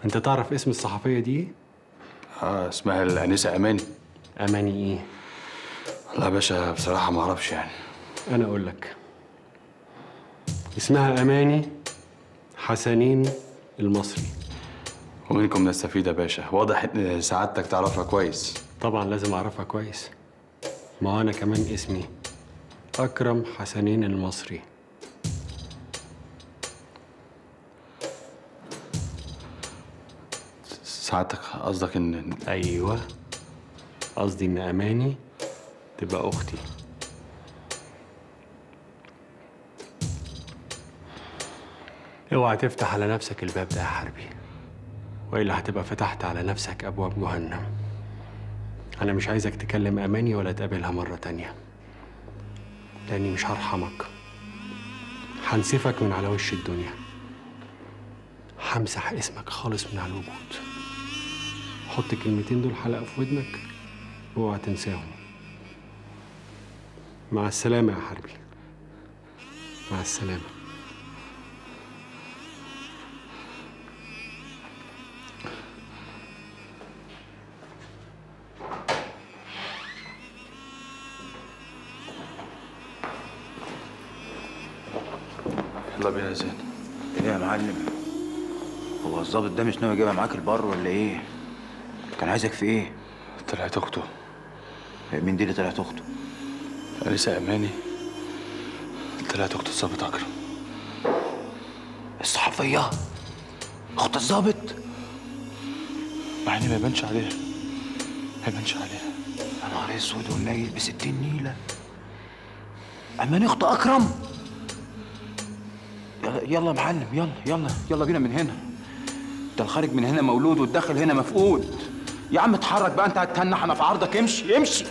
انت تعرف اسم الصحفيه دي ايه اه اسمها الانسه اماني اماني ايه لا يا باشا بصراحه ما اعرفش يعني انا اقول لك اسمها اماني حسنين المصري ومنكم نستفيد يا باشا واضح ان سعادتك تعرفها كويس طبعا لازم اعرفها كويس ما هو انا كمان اسمي اكرم حسنين المصري سعادتك قصدك ان ايوه قصدي ان اماني تبقى اختي اوعى تفتح على نفسك الباب ده يا حربي والا هتبقى فتحت على نفسك ابواب جهنم انا مش عايزك تكلم اماني ولا تقابلها مره تانية لاني مش هرحمك هنسفك من على وش الدنيا همسح اسمك خالص من على الوجود حط الكلمتين دول حلقة في ودنك واوعى تنساهم مع السلامة يا حربي مع السلامة يلا بينا يا زين ايه يا معلم هو الظابط ده مش ناوي يجيبها معاك البر ولا ايه كان عايزك في ايه طلعت اخته مين دي اللي طلعت اخته انسه اماني طلعت اخت الظابط اكرم الصحفيه اخت الظابط مع ان ما يبانش عليها ما يبانش عليها يا نهار اسود ونيل بستين نيله امان اخت اكرم يلا يلا يا معلم يلا يلا يلا بينا من هنا انت الخارج من هنا مولود والداخل هنا مفقود يا عم اتحرك بقى انت هتتنح انا في عرضك امشي امشي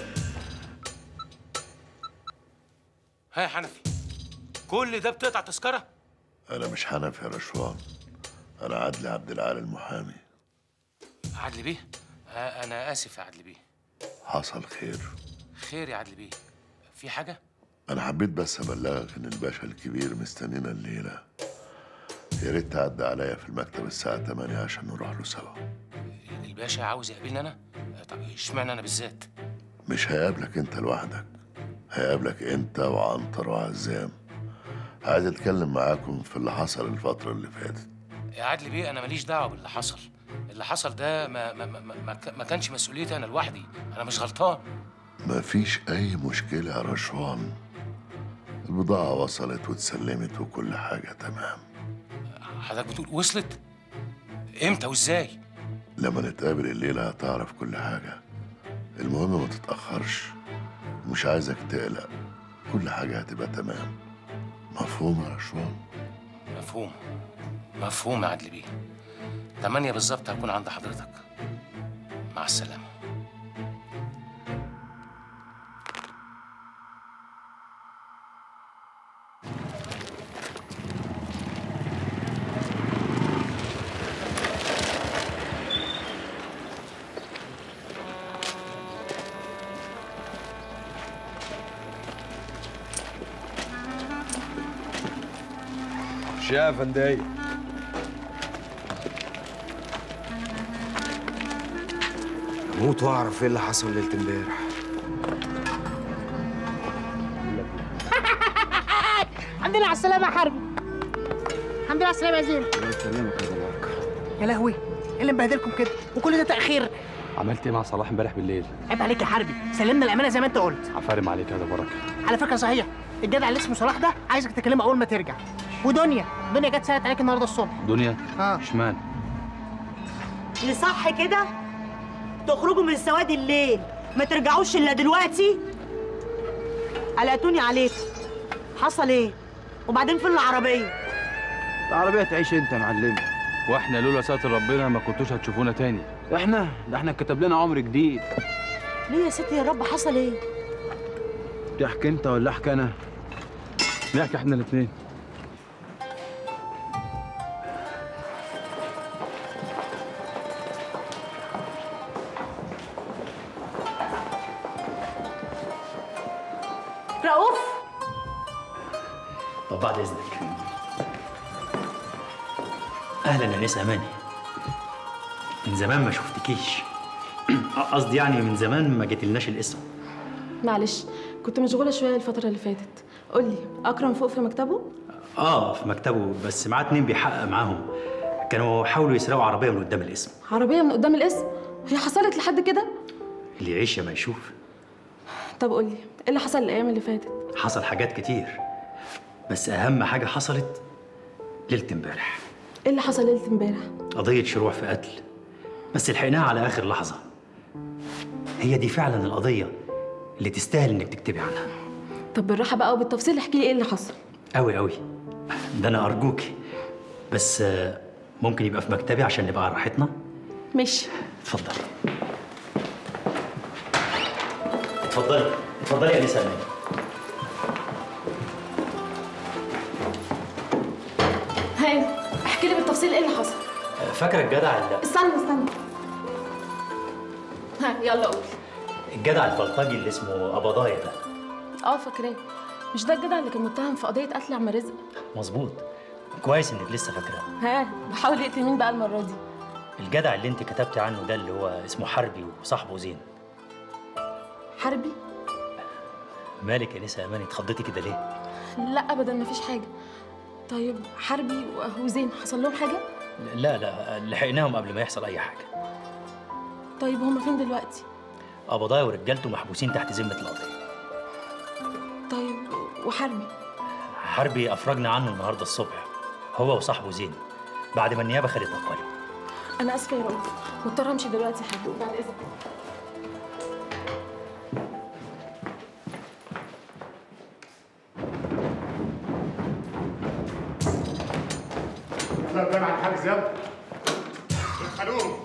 ها يا حنفي كل ده بتقطع تذكره أنا مش حنفي يا رشوان أنا عدلي عبد العال المحامي عدلي بيه ها انا اسف يا عدلي بيه حصل خير خير يا عدلي بيه في حاجه أنا حبيت بس أبلغك إن الباشا الكبير مستنينا الليلة يا ريت تعدي عليا في المكتب الساعة 8 عشان نروح له سوا الباشا عاوز يقابلني انا طب اشمعنى انا بالذات مش هيقابلك أنت لوحدك هيقابلك أنت وعنتر وعزام عايز أتكلم معاكم في اللي حصل الفترة اللي فاتت يا عدلي بيه انا ماليش دعوه باللي حصل اللي حصل ده ما ما ما, ما, ما كانش مسؤوليتي انا لوحدي انا مش غلطان مفيش أي مشكلة يا رشوان البضاعة وصلت واتسلمت وكل حاجة تمام حضرتك بتقول وصلت امتى وازاي لما نتقابل الليلة هتعرف كل حاجة المهم ما تتأخرش مش عايزك تقلق كل حاجة هتبقى تمام مفهوم يا رشوان مفهوم مفهوم يا عدلي بيه تمانية بالظبط هكون عند حضرتك مع السلامه يا فنداي اموت واعرف ايه اللي حصل ليله امبارح الحمد لله على السلامة يا حربي الحمد لله على السلامة يا زين الله يسلمك يا باباك يا لهوي ايه اللي مبهدلكم كده وكل ده تأخير عملت ايه مع صلاح امبارح بالليل عيب عليك يا حربي سلمنا الأمانة زي ما أنت قلت عفارم عليك يا ده بركه على فكرة صحيح الجدع اللي اسمه صلاح ده عايزك تكلمه أول ما ترجع ودنيا دنيا جت سألت عليك النهارده الصبح دنيا اه اشمعنى اللي صح كده تخرجوا من سواد الليل ما ترجعوش الا دلوقتي قلقتوني عليكم حصل ايه وبعدين فين العربيه العربيه تعيش انت يا معلم واحنا لولا ستر ربنا ما كنتوش هتشوفونا تاني احنا ده احنا كتب لنا عمر جديد ليه يا ستي يا رب حصل ايه تحكي انت ولا احكي انا نحكي احنا الاثنين رؤوف طب بعد اذنك اهلا يا ناس اماني من زمان ما شفتكيش قصدي يعني من زمان ما جيتلناش الاسم معلش كنت مشغولة شوية الفترة اللي فاتت قولي أكرم فوق في مكتبه؟ اه في مكتبه بس معاه اتنين بيحقق معاهم كانوا حاولوا يسرقوا عربيه من قدام الاسم عربية من قدام الاسم؟ هي حصلت لحد كده؟ اللي يعيش يا ما يشوف طب قولي إيه اللي حصل الأيام اللي فاتت؟ حصل حاجات كتير بس اهم حاجه حصلت ليله امبارح إيه اللي حصل ليلة امبارح؟ قضيه شروع في قتل بس لحقناها على اخر لحظه هي دي فعلا القضيه اللي تستاهل انك تكتبي عنها طب بالراحة بقى وبالتفصيل احكي لي إيه اللي حصل قوي قوي ده انا ارجوكي بس آه، ممكن يبقى في مكتبي عشان نبقى على راحتنا ماشي اتفضل اتفضلي اتفضلي يا انسه اماني هاي احكي لي بالتفصيل إيه اللي حصل؟ فاكره الجدع اللي استنى استنى ها يلا قول الجدع البلطجي اللي اسمه ابضايا ده اه فاكراه مش ده الجدع اللي كان متهم في قضية قتل عم رزق؟ مظبوط كويس انك لسه فاكراه ها بحاول يقتل مين بقى المرة دي؟ الجدع اللي انت كتبتي عنه ده اللي هو اسمه حربي وصاحبه زين حربي؟ مالك يا نسا اماني اتخضيتي كده ليه لا ابدا مفيش حاجة طيب حربي وزين حصل لهم حاجة؟ لا لا لحقناهم قبل ما يحصل اي حاجه طيب هما فين دلوقتي؟ قبضايا ورجالته محبوسين تحت ذمه القضيه طيب وحربي؟ حربي افرجنا عنه النهارده الصبح هو وصاحبه زين بعد ما النيابه خدت اقواله انا اسفة يا رؤوف مضطرة امشي دلوقتي حاجة بعد اذنك يلا قدام على الحجز يلا دخلوهم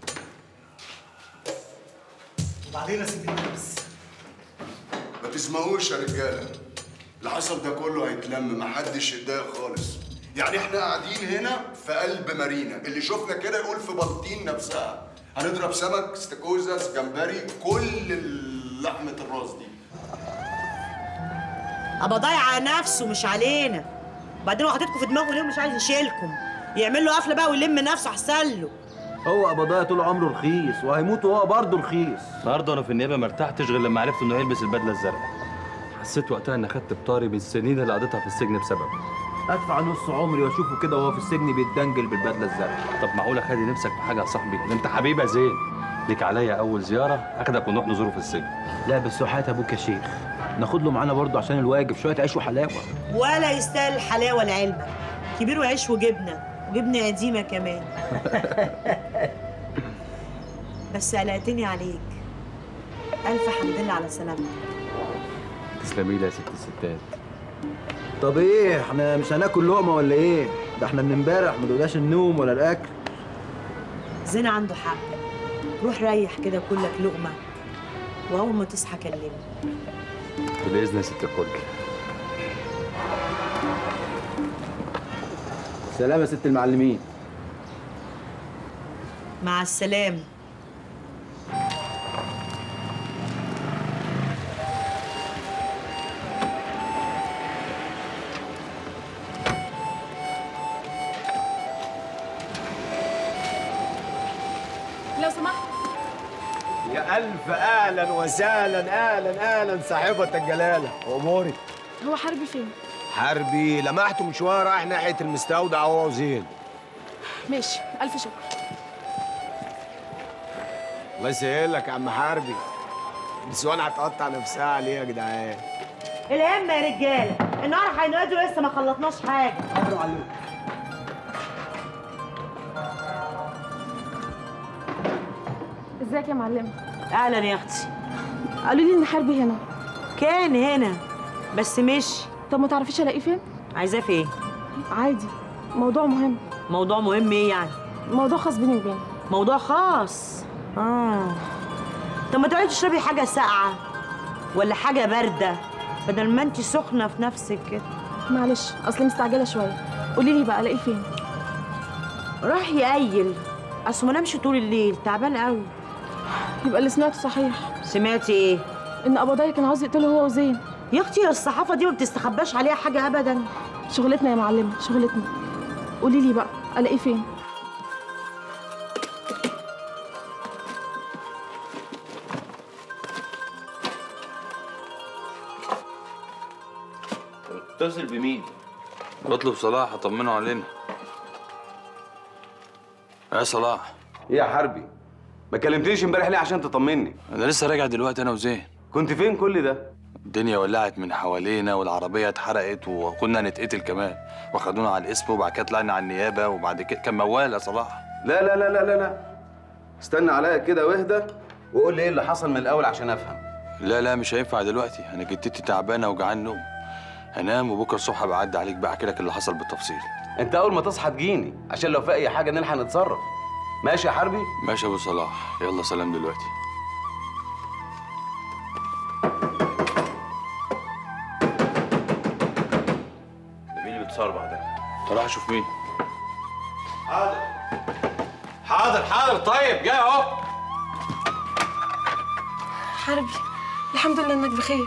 وبعدين يا سيدي الناس ما تسمعوش يا رجاله اللي حصل ده كله هيتلم محدش يتضايق خالص يعني احنا قاعدين هنا في قلب مارينا اللي شفنا كده يقول في بلطين نفسها هنضرب سمك استاكوزا جمبري كل لحمه الراس دي ابقى ضايع على نفسه مش علينا وبعدين هو حاططكم في دماغه ليه مش عايز يشيلكم يعمل له قفله بقى ويلم نفسه احسن له هو قبضايا طول عمره رخيص وهيموت وهو برضه رخيص النهارده وانا في النيابه ما ارتحتش غير لما عرفت انه هيلبس البدله الزرقاء حسيت وقتها اني خدت بطاري من السنين اللي قضيتها في السجن بسببه ادفع نص عمري واشوفه كده وهو في السجن بيتدنجل بالبدله الزرقاء طب معقوله خلي نفسك في حاجه يا صاحبي ده انت حبيبي يا زين ليك عليا اول زياره اخدك ونروح نزوره في السجن لا بس وحياة ابوك يا شيخ ناخد له معانا برضه عشان الواجب شويه عيش وحلاوه ولا يستاهل الحلاوه لعلمك كبير وعيش وجبنه وجبنه قديمه كمان بس قلقتني عليك الف حمد لله على سلامتك تسلمي لي يا ست الستات طب ايه احنا مش هناكل لقمه ولا ايه ده احنا من امبارح ما دوقناش النوم ولا الاكل زين عنده حق روح ريح كده كلك لقمه واول ما تصحى كلمني باذن يا ست الكل سلام يا ست المعلمين مع السلامه لو سمحت يا ألف أهلا وسهلا أهلا أهلا صاحبة الجلالة أموري هو حربي فين؟ حربي لمحته من شوية رايح ناحية المستودع هو وزين ماشي ألف شكر الله يسهلك يا عم حربي النسوان هتقطع نفسها عليه يا جدعان الهم يا رجاله النهار هينادوا لسه ما خلصناش حاجه حاضر عليكم ازيك يا معلمة؟ اهلا يا اختي قالوا لي ان حربي هنا كان هنا بس مشي طب ما تعرفيش الاقيه فين؟ عايزاه في ايه عادي موضوع مهم موضوع مهم ايه يعني موضوع خاص بيني وبينه موضوع خاص اه طب ما تقعدي تشربي حاجه ساقعه ولا حاجه بارده بدل ما انت سخنه في نفسك كده معلش اصلي مستعجله شويه قولي لي بقى الاقيه فين راح يقيل اصل ما نامش طول الليل تعبان قوي يبقى اللي سمعته صحيح سمعتي ايه ان قبضايا كان عاوز يقتله هو وزين يا اختي الصحافه دي ما بتستخباش عليها حاجه ابدا شغلتنا يا معلمه شغلتنا قولي لي بقى الاقيه فين تتصل بمين؟ بطلب صلاح اطمنه علينا يا صلاح ايه يا حربي؟ ما كلمتنيش امبارح ليه عشان تطمني؟ انا لسه راجع دلوقتي انا وزين كنت فين كل ده؟ الدنيا ولعت من حوالينا والعربيه اتحرقت وكنا هنتقتل كمان واخدونا على القسم وبعد كده طلعنا على النيابه وبعد كده كان موال يا صلاح لا لا لا لا لا لا استنى عليا كده واهدى وقول لي ايه اللي حصل من الاول عشان افهم لا لا مش هينفع دلوقتي انا جدتي تعبانه وجعان نوم هنام وبكره الصبح بعدي عليك بقى احكي لك اللي حصل بالتفصيل انت اول ما تصحى تجيني عشان لو في اي حاجه نلحق نتصرف ماشي يا حربي ماشي يا ابو صلاح يلا سلام دلوقتي مين اللي بتصربع ده؟ راح اشوف مين حاضر حاضر حاضر طيب جاي اهو حربي الحمد لله انك بخير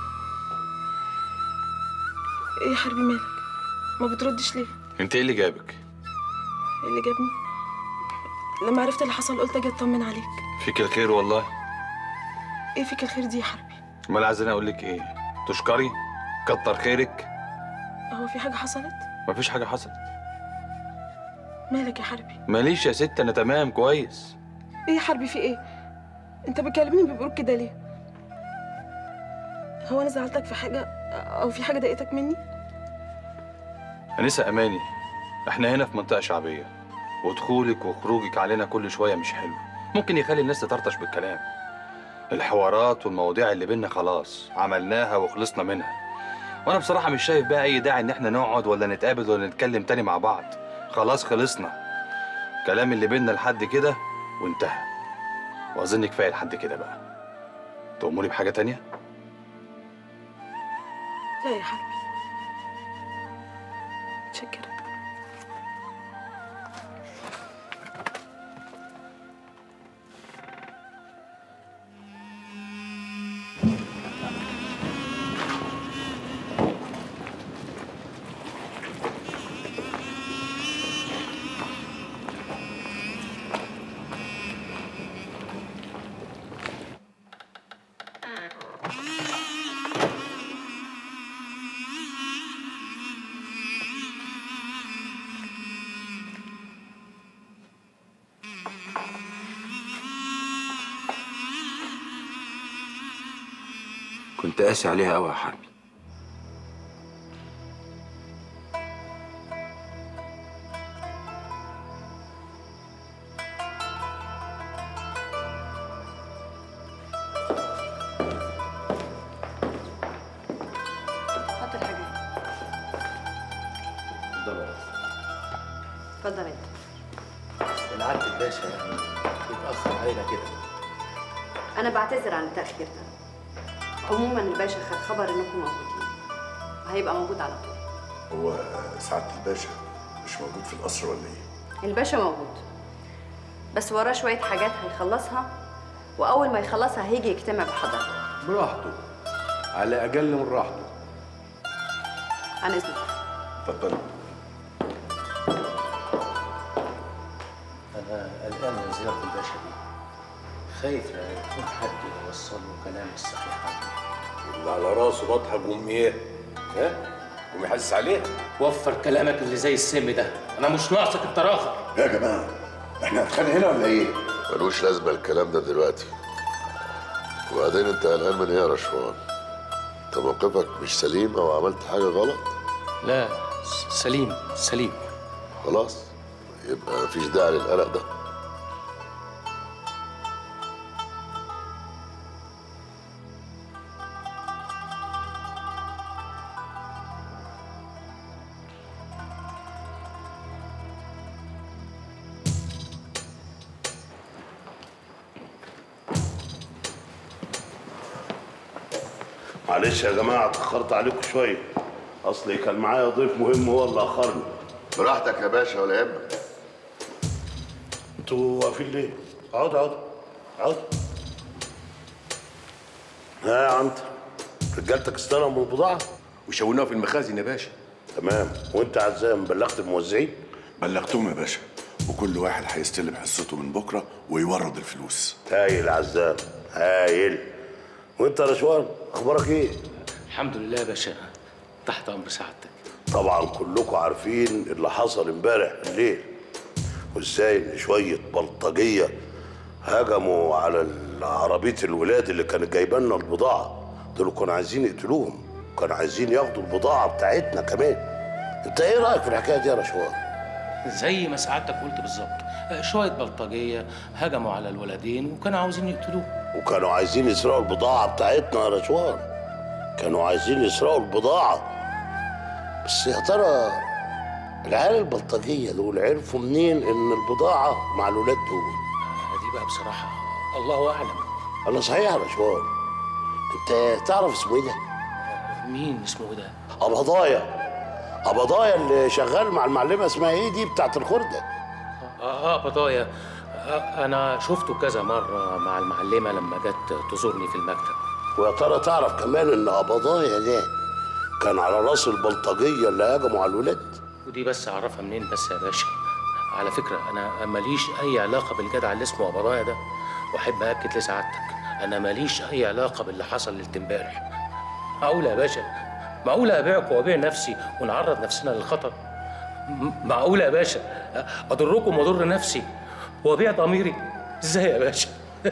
ايه يا حربي مالك ما بتردش ليه انت ايه اللي جابك ايه اللي جابني لما عرفت اللي حصل قلت اجي اطمن عليك فيك الخير والله ايه فيك الخير دي يا حربي امال عايزين اقول لك ايه تشكري كتر خيرك هو في حاجه حصلت مفيش حاجه حصلت مالك يا حربي ماليش يا ست انا تمام كويس ايه يا حربي في ايه انت بتكلمني ببروك كده ليه هو انا زعلتك في حاجه او في حاجه ضايقتك مني انسه اماني احنا هنا في منطقه شعبيه ودخولك وخروجك علينا كل شويه مش حلو ممكن يخلي الناس تطرطش بالكلام الحوارات والمواضيع اللي بينا خلاص عملناها وخلصنا منها وانا بصراحه مش شايف بقى اي داعي ان احنا نقعد ولا نتقابل ولا نتكلم تاني مع بعض خلاص خلصنا الكلام اللي بينا لحد كده وانتهى واظن كفايه لحد كده بقى تأمري بحاجه تانية لا يا حربي متشكره كنت قاسي عليها قوي يا حربي حط الحاجات اتفضل انت العدل الباشا يعني يتأخر علينا كده انا بعتذر عن التاخير ده عموما الباشا خد خبر انكم موجودين وهيبقى موجود على طول هو سعادة الباشا مش موجود في القصر ولا ايه؟ الباشا موجود بس وراه شويه حاجات هيخلصها واول ما يخلصها هيجي يجتمع بحضرتك براحته على أقل من راحته عن اذنك اتفضل أنا قلقان من زيارة الباشا دي خايف لا يكون حد يوصل له كلام مش صحيح عنه اللي على راسه بطحه بأم ايه؟ ها؟ قوم يحسس عليه وفر كلامك اللي زي السم ده انا مش ناقصك التراخر يا جماعة احنا هنتخانق هنا ولا ايه؟ ملوش لازمة الكلام ده دلوقتي وبعدين انت قلقان من ايه يا رشوان؟ انت موقفك مش سليم او عملت حاجة غلط؟ لا سليم سليم خلاص يبقى مفيش داعي للقلق ده معلش يا جماعه اتاخرت عليكم شويه اصلي كان معايا ضيف مهم هو اللي اخرني براحتك يا باشا ولا يهمك انتوا واقفين ليه؟ اقعد اقعد اقعد ها يا عنتر رجالتك استلموا البضاعه وشونوها في المخازن يا باشا تمام وانت يا عزام بلغت الموزعين بلغتهم يا باشا وكل واحد هيستلم حصته من بكره ويورد الفلوس هايل عزام هايل وانت يا رشوان اخبارك ايه؟ الحمد لله يا باشا تحت امر سعادتك طبعا كلكم عارفين اللي حصل امبارح بالليل وازاي ان شويه بلطجيه هجموا على عربيه الولاد اللي كانت جايبه لنا البضاعه دول كانوا عايزين يقتلوهم كانوا عايزين ياخدوا البضاعه بتاعتنا كمان انت ايه رايك في الحكايه دي يا رشوان زي ما سعادتك قلت بالظبط آه، شويه بلطجيه هجموا على الولدين وكانوا عاوزين يقتلوه وكانوا عايزين يسرقوا البضاعه بتاعتنا يا رشوان كانوا عايزين يسرقوا البضاعه بس يا ترى العيال البلطجيه دول عرفوا منين ان البضاعه مع الولاد دول دي بقى بصراحه الله اعلم الله صحيح يا رشوان انت تعرف اسمه ايه ده مين اسمه ده قبضايا قبضايا اللي شغال مع المعلمه اسمها ايه دي بتاعت الخرده اه اه بضايا آه انا شفته كذا مره مع المعلمه لما جت تزورني في المكتب ويا ترى تعرف كمان ان قبضايا ده كان على راس البلطجيه اللي هجموا على الولاد ودي بس اعرفها منين بس يا باشا على فكره انا ماليش اي علاقه بالجدع اللي اسمه قبضايا ده واحب اكد لسعادتك انا ماليش اي علاقه باللي حصل ليله امبارح معقوله يا باشا معقوله ابيعكم وابيع نفسي ونعرض نفسنا للخطر م- معقوله يا باشا اضركم واضر نفسي وابيع ضميري ازاي يا باشا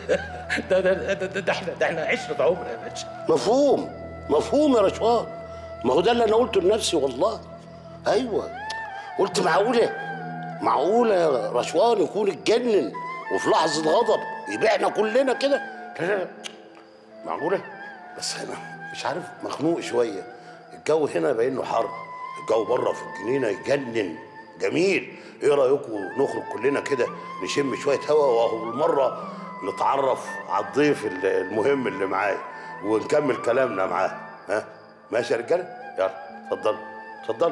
ده ده ده, ده, ده احنا ده احنا عشره عمر يا باشا مفهوم مفهوم يا رشوان ما هو ده اللي انا قلته لنفسي والله ايوه قلت معقوله معقوله يا رشوان يكون اتجنن وفي لحظه غضب يبيعنا كلنا كده لا لا لا معقوله بس انا مش عارف مخنوق شويه الجو هنا باين له حر الجو بره في الجنينه يجنن جميل ايه رايكم نخرج كلنا كده نشم شويه هوا وهو بالمره نتعرف على الضيف ال- المهم اللي معايا ونكمل كلامنا معاه ها ماشي يا رجاله يلا اتفضل اتفضل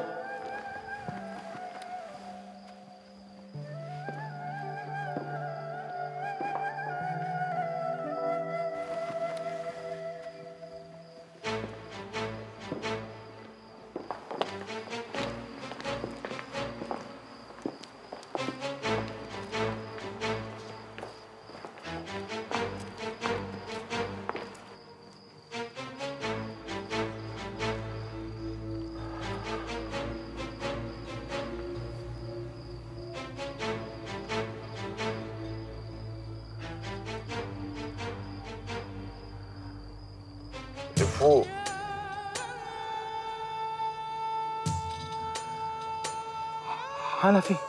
لفوق حنفي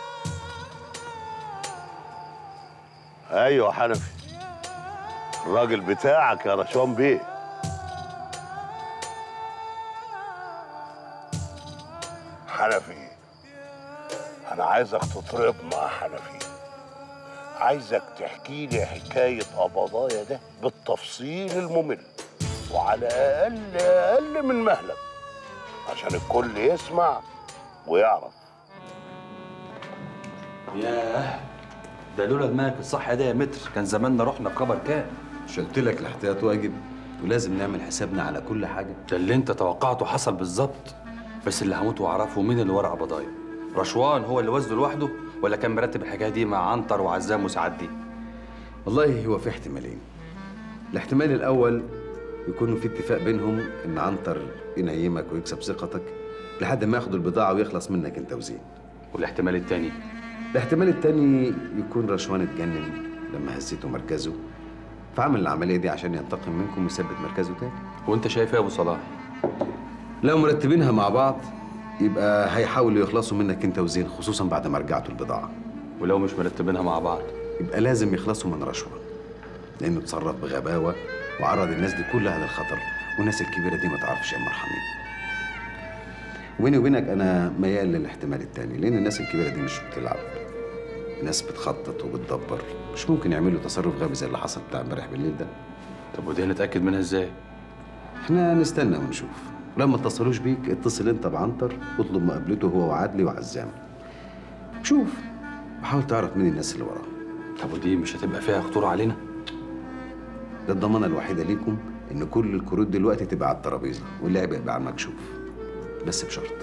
ايوه حنفي الراجل بتاعك يا رشوان بيه حنفي انا عايزك تطرب مع حنفي عايزك تحكي لي حكايه قبضايا ده بالتفصيل الممل وعلى اقل اقل من مهلك عشان الكل يسمع ويعرف ياه ده لولا دماغك الصح ده يا متر كان زماننا رحنا في خبر كام مش قلت لك الاحتياط واجب ولازم نعمل حسابنا على كل حاجه ده اللي انت توقعته حصل بالظبط بس اللي هموت واعرفه مين اللي ورا قبضايا رشوان هو اللي وزنه لوحده ولا كان مرتب الحكايه دي مع عنتر وعزام وسعدي والله هو في احتمالين الاحتمال الاول يكون في اتفاق بينهم ان عنتر ينيمك ويكسب ثقتك لحد ما ياخد البضاعه ويخلص منك انت وزين والاحتمال التاني الاحتمال التاني يكون رشوان اتجنن لما هزيته مركزه فعمل العمليه دي عشان ينتقم منكم ويثبت مركزه تاني وانت شايف ايه يا ابو صلاح لو مرتبينها مع بعض يبقى هيحاولوا يخلصوا منك انت وزين خصوصا بعد ما رجعتوا البضاعه ولو مش مرتبينها مع بعض يبقى لازم يخلصوا من رشوان لانه اتصرف بغباوه وعرض الناس دي كلها للخطر والناس الكبيره دي ما تعرفش يا مرحمين وبيني وبينك انا ميال للاحتمال التاني لان الناس الكبيره دي مش بتلعب ناس بتخطط وبتدبر مش ممكن يعملوا تصرف غبي زي اللي حصل بتاع امبارح بالليل ده طب ودي هنتاكد منها ازاي احنا نستنى ونشوف ولما اتصلوش بيك اتصل انت بعنتر اطلب مقابلته هو وعدلي وعزام شوف وحاول تعرف مين الناس اللي وراه طب ودي مش هتبقى فيها خطوره علينا ده الضمانه الوحيده ليكم ان كل الكروت دلوقتي تبقى على الترابيزه واللعب يبقى على المكشوف بس بشرط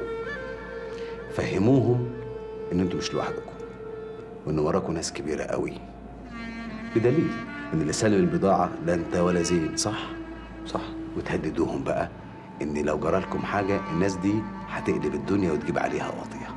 فهموهم ان انتوا مش لوحدكم وان وراكم ناس كبيره قوي بدليل ان اللي سلم البضاعه لا انت ولا زين صح صح وتهددوهم بقى ان لو جرالكم حاجه الناس دي هتقلب الدنيا وتجيب عليها قضيه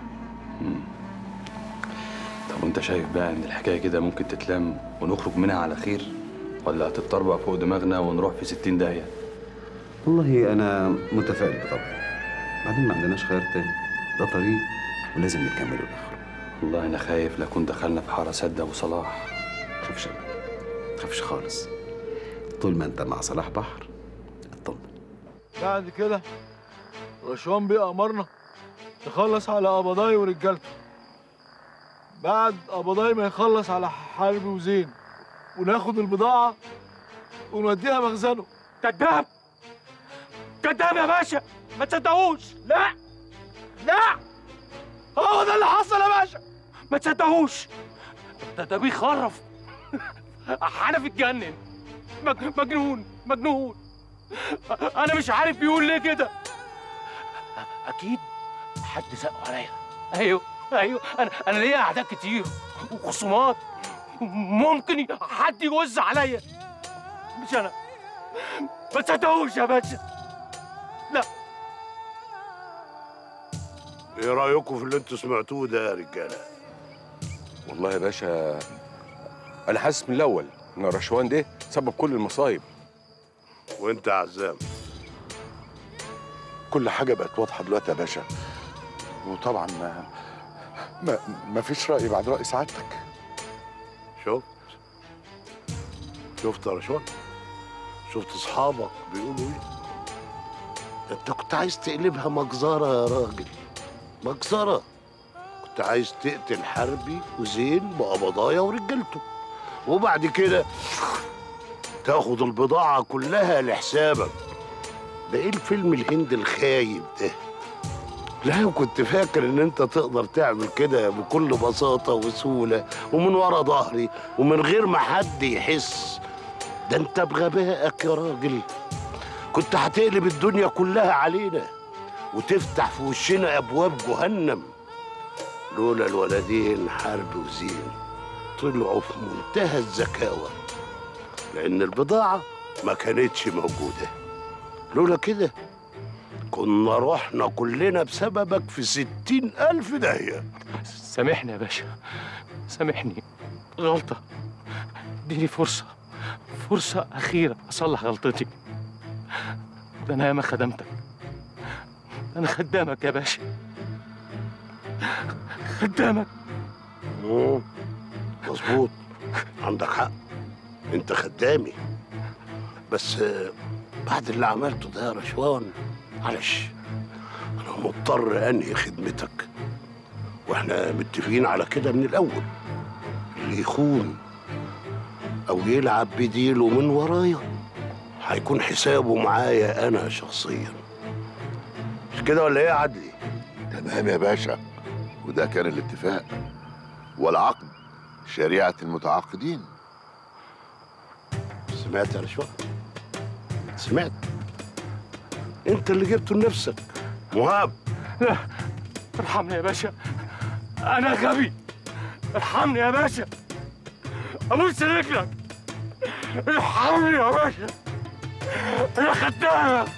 طب وانت شايف بقى ان الحكايه كده ممكن تتلم ونخرج منها على خير ولا هتضطر بقى فوق دماغنا ونروح في 60 داهيه والله انا متفائل بطبعي بعدين ما عندناش خيار تاني ده طريق ولازم نكمله لاخره والله انا خايف لكون دخلنا في حاره سده وصلاح خافش أبدا. خافش خالص طول ما انت مع صلاح بحر بعد كده رشوان بيه امرنا نخلص على قبضاي ورجالته بعد قبضاي ما يخلص على حرب وزين وناخد البضاعة ونوديها مخزنه كذاب كذاب يا باشا ما تصدقوش لا لا هو ده اللي حصل يا باشا ما تصدقوش ده ده بيخرف حنفي اتجنن مج- مجنون مجنون انا مش عارف بيقول ليه كده اكيد حد زقه عليا ايوه ايوه انا انا ليا اعداء كتير وخصومات ممكن حد يوز عليا مش انا ما تصدقوش يا باشا لا ايه رايكم في اللي انتوا سمعتوه ده يا رجاله والله يا باشا انا حاسس من الاول ان الرشوان ده سبب كل المصايب وانت يا عزام كل حاجة بقت واضحة دلوقتي يا باشا وطبعا ما ما, ما فيش رأي بعد رأي سعادتك شفت شفت يا رشوان شفت اصحابك بيقولوا ايه انت كنت عايز تقلبها مجزره يا راجل مجزره كنت عايز تقتل حربي وزين بقبضايا ورجالته وبعد كده تاخد البضاعه كلها لحسابك ده ايه الفيلم الهندي الخايب ده لا وكنت فاكر ان انت تقدر تعمل كده بكل بساطه وسهوله ومن ورا ظهري ومن غير ما حد يحس ده انت بغبائك يا راجل كنت هتقلب الدنيا كلها علينا وتفتح في وشنا ابواب جهنم لولا الولدين حرب وزين طلعوا في منتهى الذكاوه لان البضاعه ما كانتش موجوده لولا كده كنا رحنا كلنا بسببك في ستين ألف داهية سامحني يا باشا سامحني غلطة اديني فرصة فرصة أخيرة أصلح غلطتي ده أنا ياما خدمتك ده أنا خدامك يا باشا خدامك مم. مظبوط عندك حق انت خدامي بس آه، بعد اللي عملته ده يا رشوان معلش انا مضطر انهي خدمتك واحنا متفقين على كده من الاول اللي يخون او يلعب بديله من ورايا هيكون حسابه معايا انا شخصيا مش كده ولا ايه يا عدلي تمام يا باشا وده كان الاتفاق والعقد شريعة المتعاقدين سمعت يا رشوان سمعت انت اللي جبته لنفسك مهاب لا ارحمني يا باشا أنا غبي ارحمني يا باشا أبوس رجلك ارحمني يا باشا أنا خدامك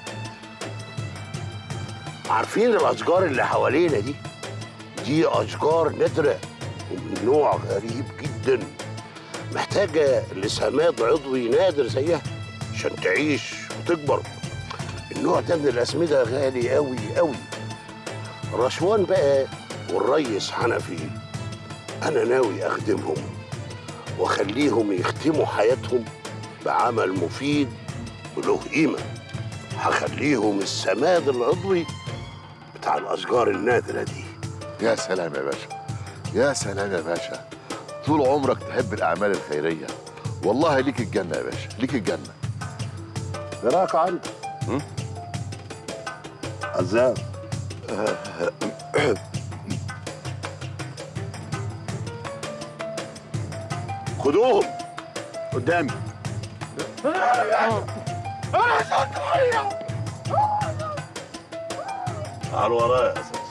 عارفين الاشجار اللي حوالينا دي دي اشجار نادره ومن نوع غريب جدا محتاجه لسماد عضوي نادر زيها عشان تعيش وتكبر النوع ده من الاسمده غالي قوي قوي رشوان بقى والريس حنفي انا ناوي اخدمهم واخليهم يختموا حياتهم بعمل مفيد وله قيمه هخليهم السماد العضوي بتاع الاشجار النادره دي يا سلام يا باشا يا سلام يا باشا طول عمرك تحب الأعمال الخيرية والله ليك الجنة يا باشا ليك الجنة براك عندي عزام خدوهم قدامي أنا صوت حية تعال ورايا يا اساس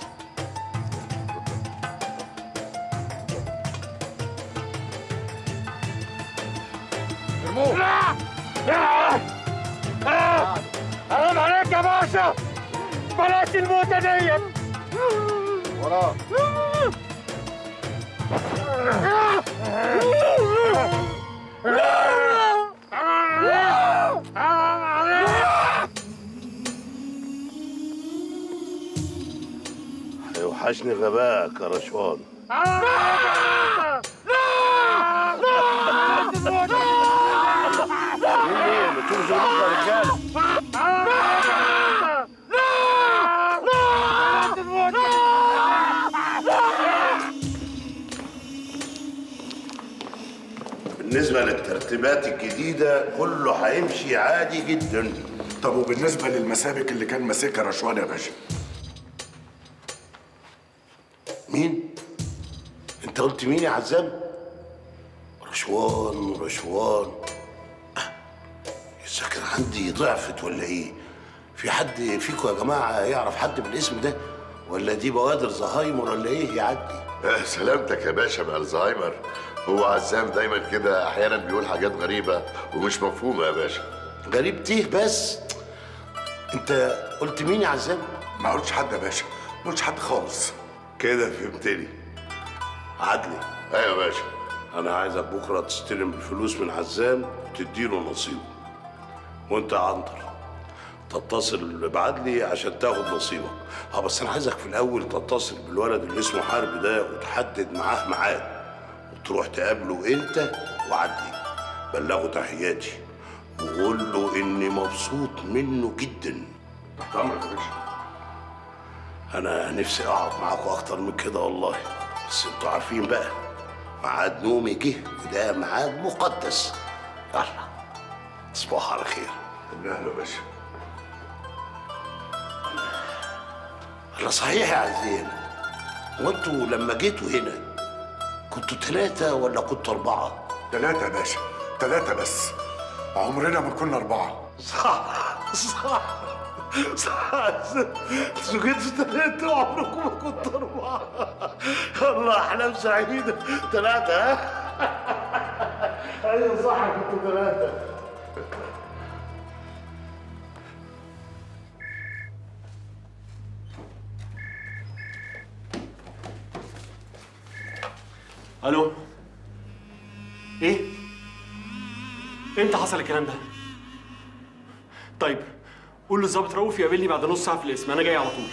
لا لا لا حرام عليك يا يا باشا بلاش الموتة ديت وراه هيوحشني غبائك يا رشوان بالنسبة للترتيبات الجديدة كله هيمشي عادي جدا طب وبالنسبه للمسابك اللي كان ماسكها رشوان يا باشا مين؟ انت قلت مين يا عزام؟ رشوان رشوان آه، الذاكرة عندي ضعفت ولا ايه؟ في حد فيكم يا جماعة يعرف حد بالاسم ده؟ ولا دي بوادر زهايمر ولا ايه يعدي؟ آه، سلامتك يا باشا من الزهايمر هو عزام دايما كده احيانا بيقول حاجات غريبه ومش مفهومه يا باشا غريب تيه بس انت قلت مين يا عزام؟ ما قلتش حد يا باشا ما قلتش حد خالص كده فهمتني عدلي ايوه يا باشا انا عايزك بكره تستلم الفلوس من عزام وتديله نصيبه وانت يا عنتر تتصل بعدلي عشان تاخد نصيبك اه بس انا عايزك في الاول تتصل بالولد اللي اسمه حرب ده وتحدد معاه ميعاد وتروح تقابله انت وعدلي بلغه تحياتي وقول له اني مبسوط منه جدا تحت امرك يا باشا انا نفسي اقعد معاكم اكتر من كده والله بس انتوا عارفين بقى ميعاد نومي جه وده ميعاد مقدس يلا تصبحوا على خير اهلا يا باشا الله صحيح يا عزيز وانتوا لما جيتوا هنا كنتوا ثلاثة ولا كنتوا أربعة؟ ثلاثة يا باشا ثلاثة بس عمرنا ما كنا أربعة صح صح صح انتوا جيتوا ثلاثة وعمركم ما كنتوا أربعة الله أحلام سعيدة ثلاثة ها؟ أيوة صح كنتوا ثلاثة الو ايه امتى حصل الكلام ده طيب قول للظابط رؤوف يقابلني بعد نص ساعه في الاسم انا جاي على طول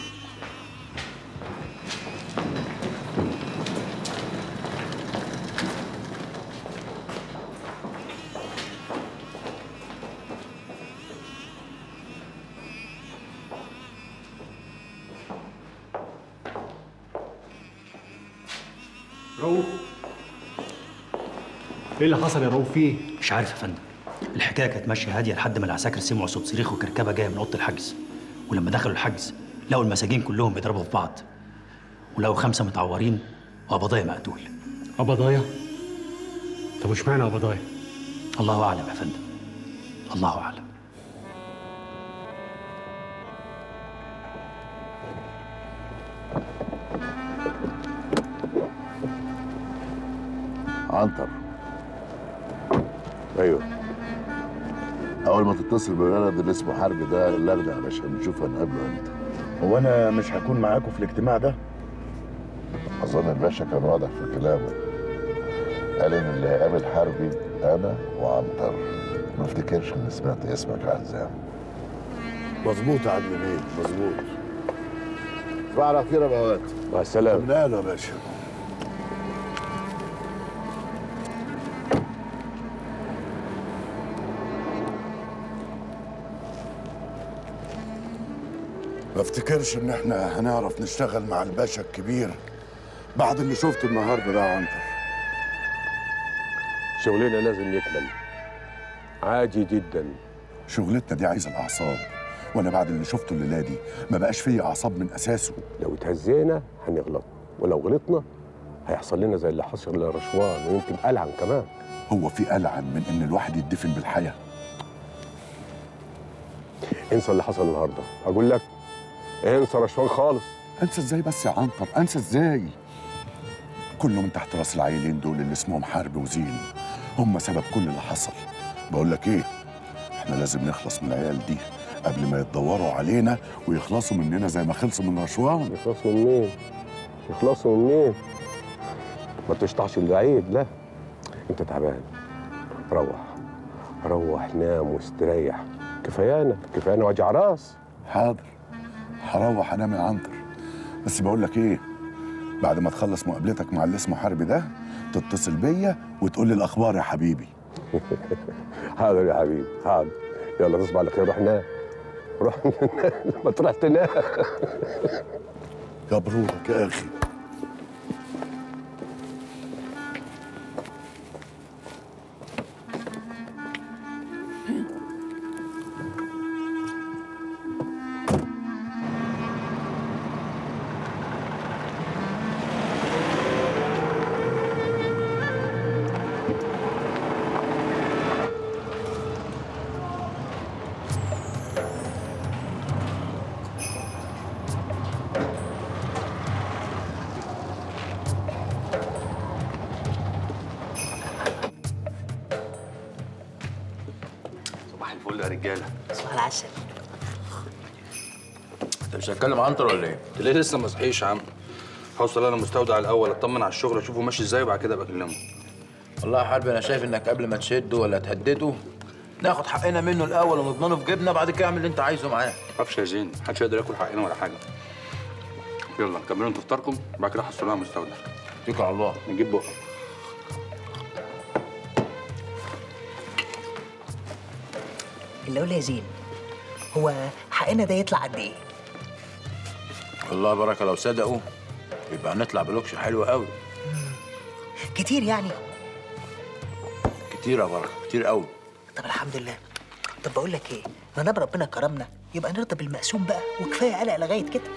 رؤوف ايه اللي حصل يا رؤوف في ايه مش عارف يا فندم الحكايه كانت ماشيه هاديه لحد ما العساكر سمعوا صوت صريخ وكركبه جايه من اوضه الحجز ولما دخلوا الحجز لقوا المساجين كلهم بيضربوا في بعض ولقوا خمسه متعورين وقبضايا مقتول قبضايا طب اشمعنى قبضايا الله اعلم يا فندم الله اعلم عنتر ايوه اول ما تتصل بالولد اللي اسمه حرب ده اللغنا يا باشا نشوف هنقابله امتى هو انا مش هكون معاكم في الاجتماع ده اظن الباشا كان واضح في كلامه قال ان اللي هيقابل حربي انا وعنتر ما افتكرش اني سمعت اسمك يا عزام مظبوط يا عدل بيه مظبوط صباح على خير يا بوات مع السلامة ماله يا باشا ما افتكرش ان احنا هنعرف نشتغل مع الباشا الكبير بعد اللي شفته النهارده ده يا عنتر شغلنا لازم يكمل عادي جدا شغلتنا دي عايزه الاعصاب وانا بعد اللي شفته الليله دي ما بقاش فيا اعصاب من اساسه لو اتهزينا هنغلط ولو غلطنا هيحصل لنا زي اللي حصل لرشوان ويمكن ألعن كمان هو في ألعن من ان الواحد يدفن بالحياه انسى اللي حصل النهارده اقول لك انسى رشوان خالص انسى ازاي بس يا عنتر انسى ازاي كله من تحت راس العيلين دول اللي اسمهم حرب وزين هم سبب كل اللي حصل بقول لك ايه احنا لازم نخلص من العيال دي قبل ما يتدوروا علينا ويخلصوا مننا زي ما خلصوا من رشوان يخلصوا منين؟ يخلصوا منين؟ ما تشطحش البعيد لا انت تعبان روح روح نام واستريح كفايانا كفايانا وجع راس حاضر هروح انام يا عنتر بس بقول لك ايه بعد ما تخلص مقابلتك مع اللي اسمه حربي ده تتصل بيا وتقول لي الاخبار يا حبيبي حاضر يا حبيبي حاضر يلا تصبح على خير روح نام روح ما تروح تنام يا برودك يا اخي صباح الفل يا رجاله صباح العسل انت مش هتكلم عنتر ولا ايه؟ ليه لسه ما صحيش يا عم هوصل انا المستودع الاول اطمن على الشغل اشوفه ماشي ازاي وبعد كده ابقى اكلمه والله يا حربي انا شايف انك قبل ما تشده ولا تهدده ناخد حقنا منه الاول ونضمنه في جيبنا بعد كده اعمل اللي انت عايزه معاه ما تخافش يا زين محدش يقدر ياكل حقنا ولا حاجه يلا كملوا انتوا فطاركم بعد كده حصلوا على المستودع اتكل على الله نجيب بقى اللي اقول يا زين هو حقنا ده يطلع قد ايه؟ والله بركه لو صدقوا يبقى هنطلع بلوكش حلو قوي كتير يعني كتير يا بركه كتير قوي طب الحمد لله طب بقول لك ايه ما دام ربنا كرمنا يبقى نرضى بالمقسوم بقى وكفايه قلق لغايه كده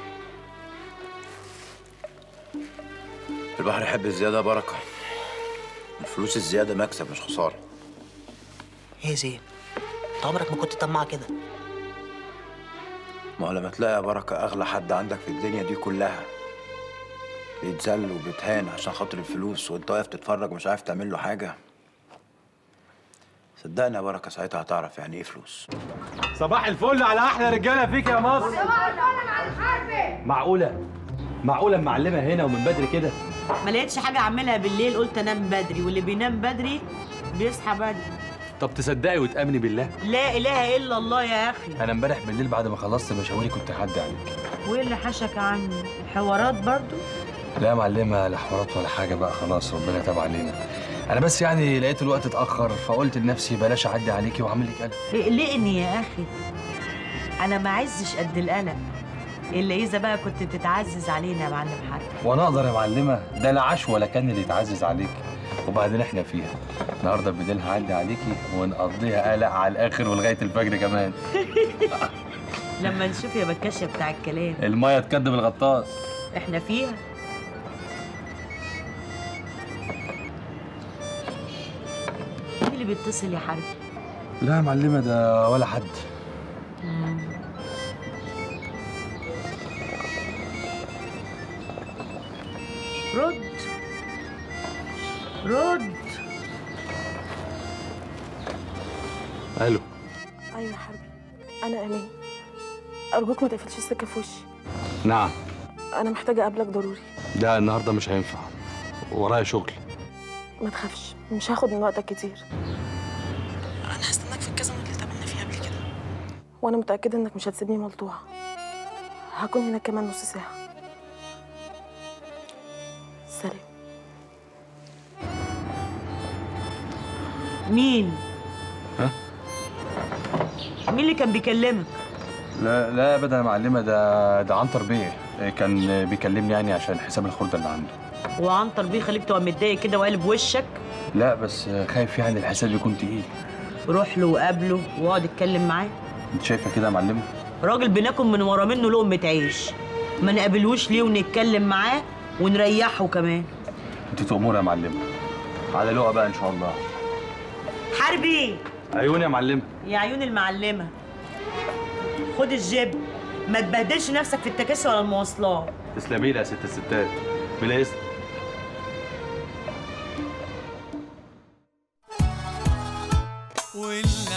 البحر يحب الزياده يا بركه الفلوس الزياده مكسب مش خساره ايه يا زين انت عمرك ما كنت طماع كده ما هو لما تلاقي يا بركه اغلى حد عندك في الدنيا دي كلها بيتذل وبيتهان عشان خاطر الفلوس وانت واقف تتفرج ومش عارف تعمل له حاجه صدقني يا بركه ساعتها هتعرف يعني ايه فلوس صباح الفل على احلى رجاله فيك يا مصر معقولة معقولة معلمة هنا ومن بدري كده ما لقيتش حاجه اعملها بالليل قلت انام بدري واللي بينام بدري بيصحى بدري طب تصدقي وتأمني بالله لا اله الا الله يا اخي أنا امبارح بالليل بعد ما خلصت مشاويري كنت هعدي عليك وايه اللي حشك عني الحوارات برضو لا يا معلمة لا حوارات ولا حاجة بقى خلاص ربنا تاب علينا أنا بس يعني لقيت الوقت اتأخر فقلت لنفسي بلاش أعدي عليكي وأعمل لك قلق اقلقني يا اخي انا ما عزش قد القلق الا اذا بقى كنت تتعزز علينا يا معلم حاج وأنا أقدر يا معلمة ده لا عاش ولا كان اللي يتعزز عليك وبعدين احنا فيها النهارده بالليل هعدي عليكي ونقضيها قلق على الآخر ولغاية الفجر كمان لما نشوف يا بكاشة بتاع الكلام المية تكدب الغطاس احنا فيها مين اللي بيتصل يا حاج لا يا معلمة ده ولا حد رد رد الو ايوه يا حبيبي انا امان ارجوك ما تقفلش السكه في وشي نعم انا محتاجه اقابلك ضروري ده النهارده مش هينفع ورايا شغل ما تخافش مش هاخد من وقتك كتير انا هستناك في الكازينو اللي اتقابلنا فيه قبل كده وانا متاكده انك مش هتسيبني ملطوعه هكون هنا كمان نص ساعه سلام مين ها؟ مين اللي كان بيكلمك لا لا ابدا يا معلمه ده ده عنتر بيه كان بيكلمني يعني عشان حساب الخردة اللي عنده وعنتر بيه خليك تبقى متضايق كده وقالب وشك لا بس خايف يعني الحساب يكون تقيل روح له وقابله واقعد اتكلم معاه انت شايفه كده يا معلمه راجل بناكل من ورا منه لقمة عيش ما نقابلوش ليه ونتكلم معاه ونريحه كمان انت تأمور يا معلمه على لقا بقى ان شاء الله حربي عيوني يا معلمه يا عيون المعلمة خد الجيب ما تبهدلش نفسك في التكاسي ولا المواصلات تسلمي لي يا ست الستات بلا اسم واللي